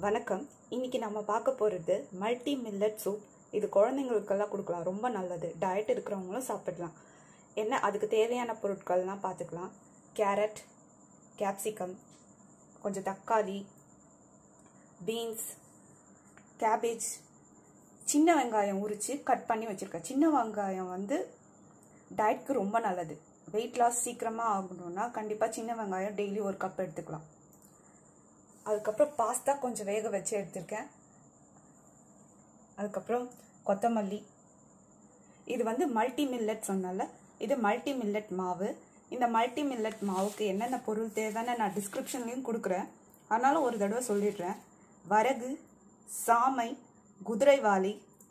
வணக்கம் இன்னைக்கு நம்ம பார்க்க போகிறது மல்டி மில்லட் சூப் இது குழந்தைங்களுக்கெல்லாம் கொடுக்கலாம் ரொம்ப நல்லது டயட் இருக்கிறவங்களும் சாப்பிடலாம் என்ன அதுக்கு தேவையான பொருட்கள்லாம் பார்த்துக்கலாம் கேரட் கேப்சிகம் கொஞ்சம் தக்காளி பீன்ஸ் கேபேஜ் சின்ன வெங்காயம் உரித்து கட் பண்ணி வச்சுருக்கேன் சின்ன வெங்காயம் வந்து டயட்க்கு ரொம்ப நல்லது வெயிட் லாஸ் சீக்கிரமாக ஆகணும்னா கண்டிப்பாக சின்ன வெங்காயம் டெய்லி ஒரு கப் எடுத்துக்கலாம் அதுக்கப்புறம் பாஸ்தா கொஞ்சம் வேக வச்சு எடுத்திருக்கேன் அதுக்கப்புறம் கொத்தமல்லி இது வந்து மல்டி மில்லட் சொன்னால இது மல்டி மில்லட் மாவு இந்த மல்டி மில்லட் மாவுக்கு என்னென்ன பொருள் தேவைன்னு நான் டிஸ்கிரிப்ஷன்லேயும் கொடுக்குறேன் ஆனாலும் ஒரு தடவை சொல்லிடுறேன் வரகு சாமை குதிரைவாலி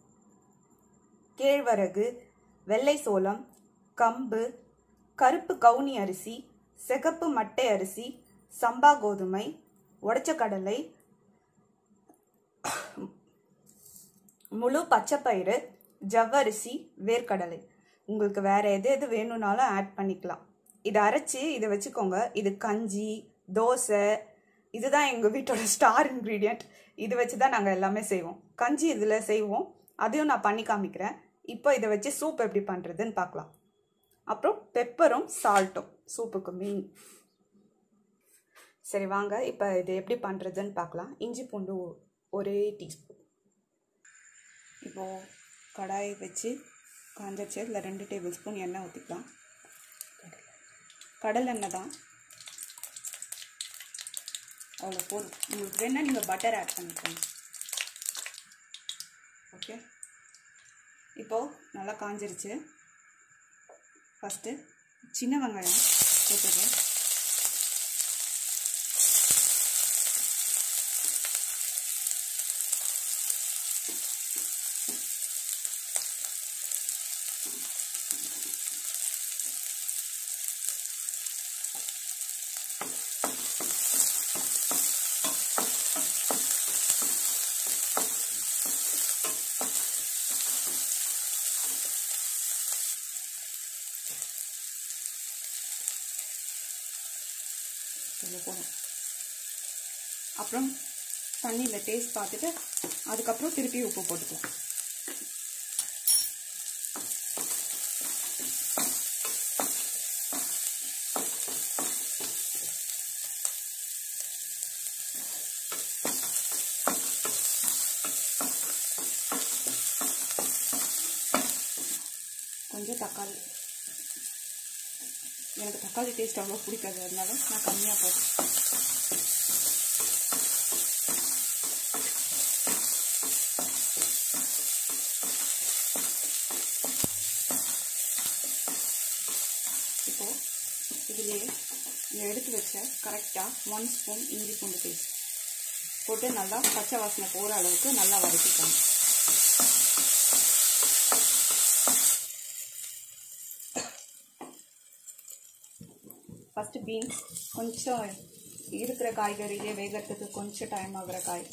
கேழ்வரகு வெள்ளை சோளம் கம்பு கருப்பு கவுனி அரிசி சிகப்பு மட்டை அரிசி சம்பா கோதுமை உடைச்ச கடலை முழு பச்சைப்பயிறு ஜவ்வரிசி வேர்க்கடலை உங்களுக்கு வேற எது எது வேணும்னாலும் ஆட் பண்ணிக்கலாம் இதை அரைச்சி இதை வச்சுக்கோங்க இது கஞ்சி தோசை இதுதான் எங்கள் வீட்டோட ஸ்டார் இன்க்ரீடியண்ட் இது வச்சு தான் நாங்கள் எல்லாமே செய்வோம் கஞ்சி இதில் செய்வோம் அதையும் நான் பண்ணி காமிக்கிறேன் இப்போ இதை வச்சு சூப் எப்படி பண்ணுறதுன்னு பார்க்கலாம் அப்புறம் பெப்பரும் சால்ட்டும் சூப்புக்கு மீன் சரி வாங்க இப்போ இது எப்படி பண்ணுறதுன்னு பார்க்கலாம் இஞ்சி பூண்டு ஒ- ஒரே டீஸ்பூன் இப்போது கடாய் வச்சு காஞ்சச்சு இதில் ரெண்டு டேபிள் ஸ்பூன் எண்ணெய் ஊற்றிக்கலாம் கடல் எண்ணெய் தான் அவ்வளோ போதும் உங்களுக்கு வேணால் நீங்கள் பட்டர் ஆட் பண்ணிக்கோங்க ஓகே இப்போது நல்லா காஞ்சிருச்சு ஃபஸ்ட்டு சின்ன வெங்காயம் போட்டுடுறேன் இவ்வளோ போதும் அப்புறம் தண்ணியில் டேஸ்ட் பார்த்துட்டு அதுக்கப்புறம் திருப்பி உப்பு போட்டுக்கலாம் கொஞ்சம் தக்காளி எனக்கு தக்காளி டேஸ்ட் அவ்வளோ பிடிக்காது அதனால நான் கம்மியாக போட்டேன் இப்போ இதுலேயே இதை எடுத்து வச்ச கரெக்டாக ஒன் ஸ்பூன் இஞ்சி பூண்டு பேஸ்ட் போட்டு நல்லா பச்சை வாசனை போகிற அளவுக்கு நல்லா வதக்கிக்கணும் ஃபஸ்ட்டு பீன்ஸ் கொஞ்சம் இருக்கிற காய்கறியே வேகிறதுக்கு கொஞ்சம் டைம் ஆகுற காய்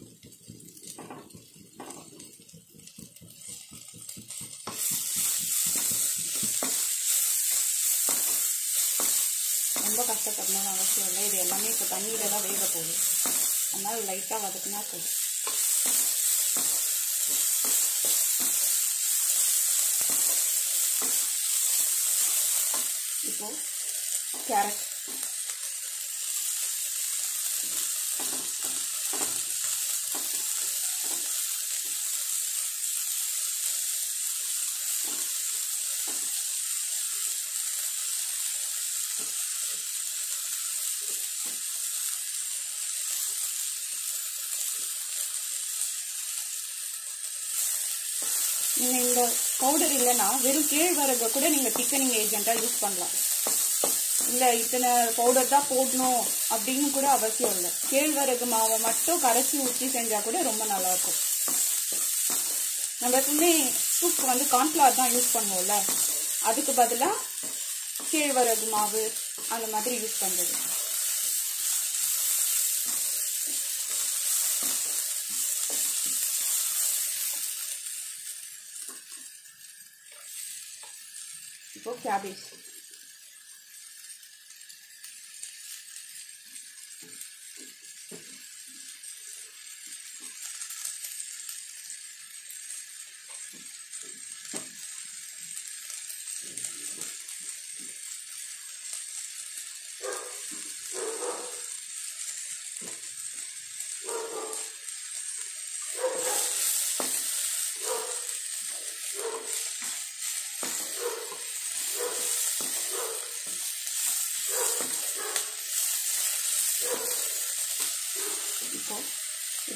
ரொம்ப கஷ்டப்படணும்னு அவசியம் இல்லை இது எல்லாமே இப்போ தண்ணியில் தான் வேக போகுது அதனால் லைட்டாக வதக்குனா போதும் இப்போ கேரட் நீங்கள் இந்த பவுடர் இல்லைன்னா வெறும் கேழ்வரகை கூட நீங்கள் திக்கனிங் ஏஜென்ட்டாக யூஸ் பண்ணலாம் இல்லை இத்தனை பவுடர் தான் போடணும் அப்படின்னு கூட அவசியம் இல்லை கேழ்வரகு மாவை மட்டும் கரைச்சி ஊற்றி செஞ்சால் கூட ரொம்ப நல்லாயிருக்கும் நம்ம எப்பவுமே சூப் வந்து கார்ன்ஃப்ளவர் தான் யூஸ் பண்ணுவோம்ல அதுக்கு பதிலாக கேழ்வரகு மாவு அந்த மாதிரி யூஸ் பண்ணுறது இப்போ கேபேஜ்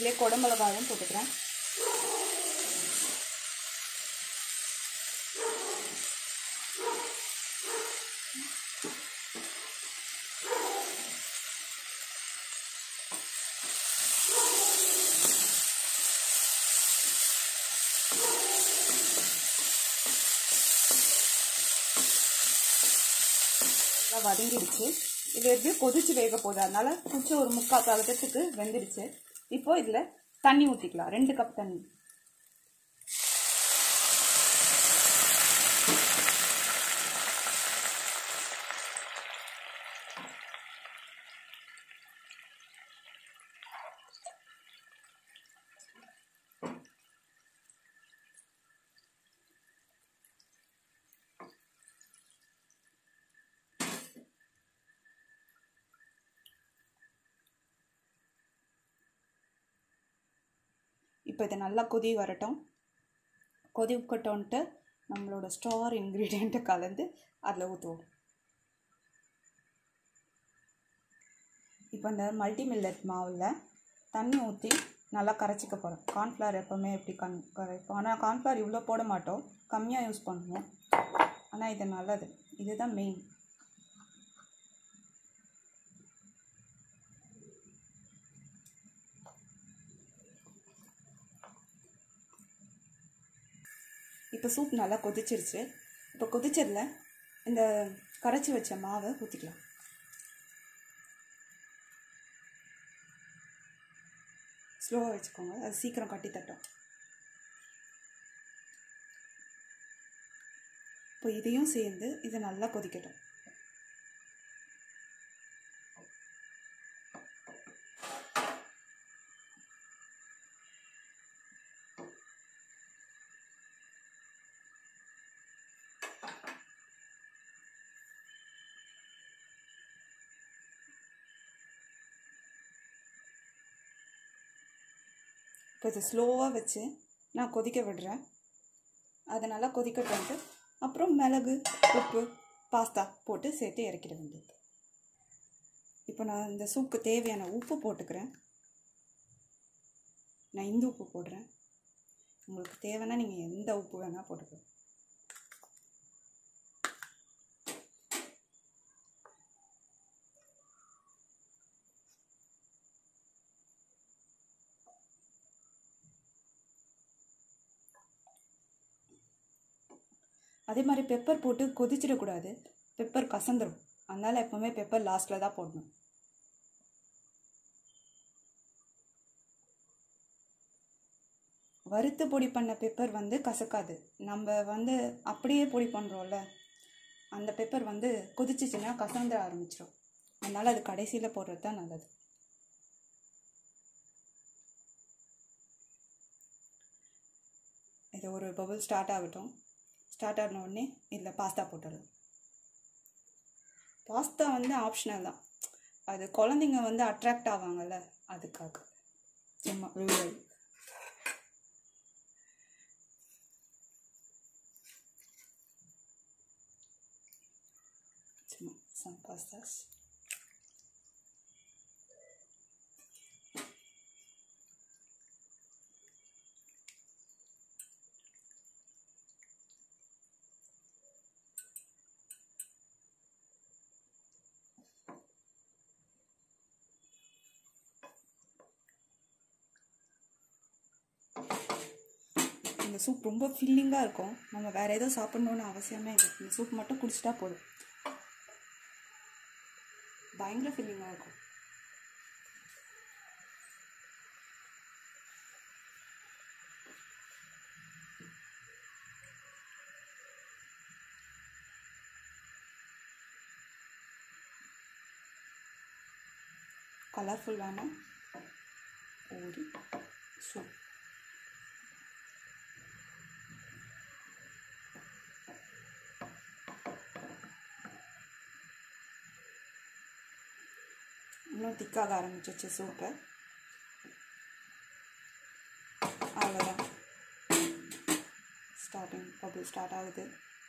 இதிலே குடமிளகாயும் போட்டுக்கிறேன் நல்லா வதங்கிடுச்சு இது எப்படியும் கொதிச்சு வேக போகுது அதனால கொஞ்சம் ஒரு முக்கால் பதத்துக்கு வெந்துடுச்சு இப்போ இதில் தண்ணி ஊற்றிக்கலாம் ரெண்டு கப் தண்ணி இப்போ இதை நல்லா கொதி வரட்டும் கொதி உக்கட்டோன்ட்டு நம்மளோட ஸ்டார் இன்க்ரீடியண்ட்டை கலந்து அதில் ஊற்றுவோம் இப்போ இந்த மல்டி மில்லட் மாவில் தண்ணி ஊற்றி நல்லா கரைச்சிக்க போகிறோம் கார்ன்ஃப்ளவர் எப்போவுமே எப்படி கண் கரைப்போம் ஆனால் கார்ன்ஃப்ளவர் இவ்வளோ போட மாட்டோம் கம்மியாக யூஸ் பண்ணுவோம் ஆனால் இது நல்லது இதுதான் மெயின் இப்போ சூப் நல்லா கொதிச்சிருச்சு இப்போ கொதிச்சதில் இந்த கரைச்சி வச்ச மாவை ஊற்றிக்கலாம் ஸ்லோவாக வச்சுக்கோங்க அது சீக்கிரம் கட்டி தட்டும் இப்போ இதையும் சேர்ந்து இது நல்லா கொதிக்கட்டும் இப்போ இது ஸ்லோவாக வச்சு நான் கொதிக்க விடுறேன் அதை நல்லா கொதிக்கட்டு அப்புறம் மிளகு உப்பு பாஸ்தா போட்டு சேர்த்து இறக்கிட வேண்டியது இப்போ நான் இந்த சூப்புக்கு தேவையான உப்பு போட்டுக்கிறேன் நான் இந்த உப்பு போடுறேன் உங்களுக்கு தேவைன்னா நீங்கள் எந்த உப்பு வேணால் போட்டுக்கலாம் அதே மாதிரி பெப்பர் போட்டு கொதிச்சிடக்கூடாது பெப்பர் கசந்துடும் அதனால் எப்போவுமே பெப்பர் லாஸ்ட்டில் தான் போடணும் வறுத்து பொடி பண்ண பெப்பர் வந்து கசக்காது நம்ம வந்து அப்படியே பொடி பண்ணுறோம்ல அந்த பெப்பர் வந்து கொதிச்சிச்சுன்னா கசந்துட ஆரம்பிச்சிடும் அதனால் அது கடைசியில் போடுறது தான் நல்லது இது ஒரு பபுள் ஸ்டார்ட் ஆகட்டும் ஸ்டார்ட் ஆன உடனே இதில் பாஸ்தா போட்டுடலாம் பாஸ்தா வந்து ஆப்ஷனல் தான் அது குழந்தைங்க வந்து அட்ராக்ட் ஆவாங்கல்ல அதுக்காக சும்மா விழுவல் சும்மா சம் பாஸ்தாஸ் இந்த சூப் ரொம்ப ஃபில்லிங்காக இருக்கும் நம்ம வேறு எதுவும் சாப்பிட்ணுன்னு அவசியமே இல்லை இந்த சூப் மட்டும் குடிச்சிட்டா போதும் பயங்கர ஃபில்லிங்காக இருக்கும் கலர்ஃபுல்லான ஒரு சூப் இன்னும் திக்காக ஆரம்பிச்சிச்சு சூப்பு அவ்வளோதான் ஸ்டார்டிங் பபிள் ஸ்டார்ட் ஆகுது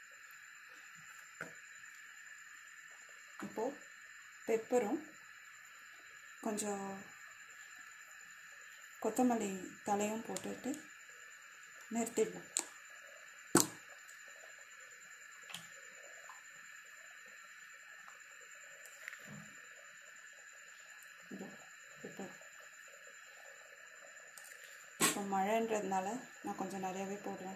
இப்போது பெப்பரும் கொஞ்சம் கொத்தமல்லி தலையும் போட்டுட்டு நிறுத்திடலாம் இதோ இப்போ இப்போ மழைன்றதுனால நான் கொஞ்சம் நிறையாவே போடுறேன்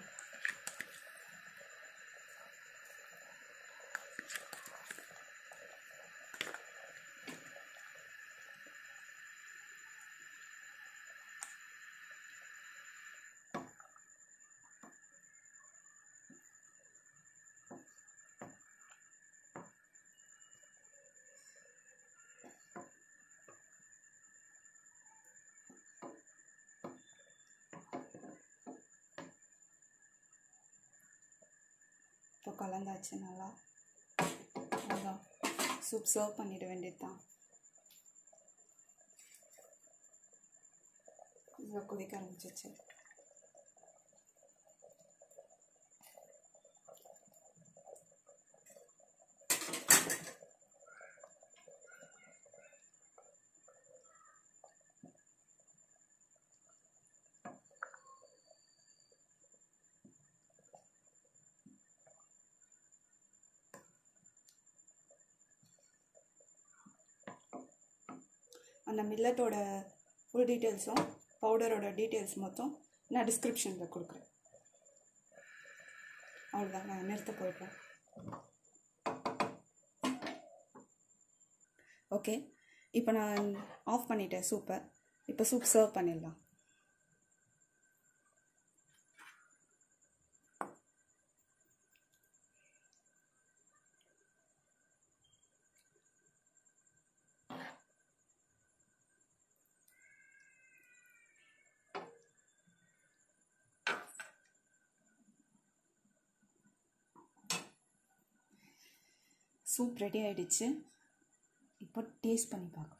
இப்போ கலந்தாச்சு நல்லா அவ்வளோதான் சூப் சர்வ் பண்ணிட வேண்டியது தான் இவ்வளோ கொதிக்க ஆரம்பிச்சிச்சு அந்த மில்லட்டோட ஃபுல் டீட்டெயில்ஸும் பவுடரோட டீட்டெயில்ஸ் மொத்தம் நான் டிஸ்கிரிப்ஷனில் கொடுக்குறேன் அவ்வளோதான் நான் நிறுத்த போயிடுறேன் ஓகே இப்போ நான் ஆஃப் பண்ணிட்டேன் சூப்பை இப்போ சூப் சர்வ் பண்ணிடலாம் சூப் ரெடி ஆயிடுச்சு இப்போ டேஸ்ட் பண்ணி பார்க்கலாம்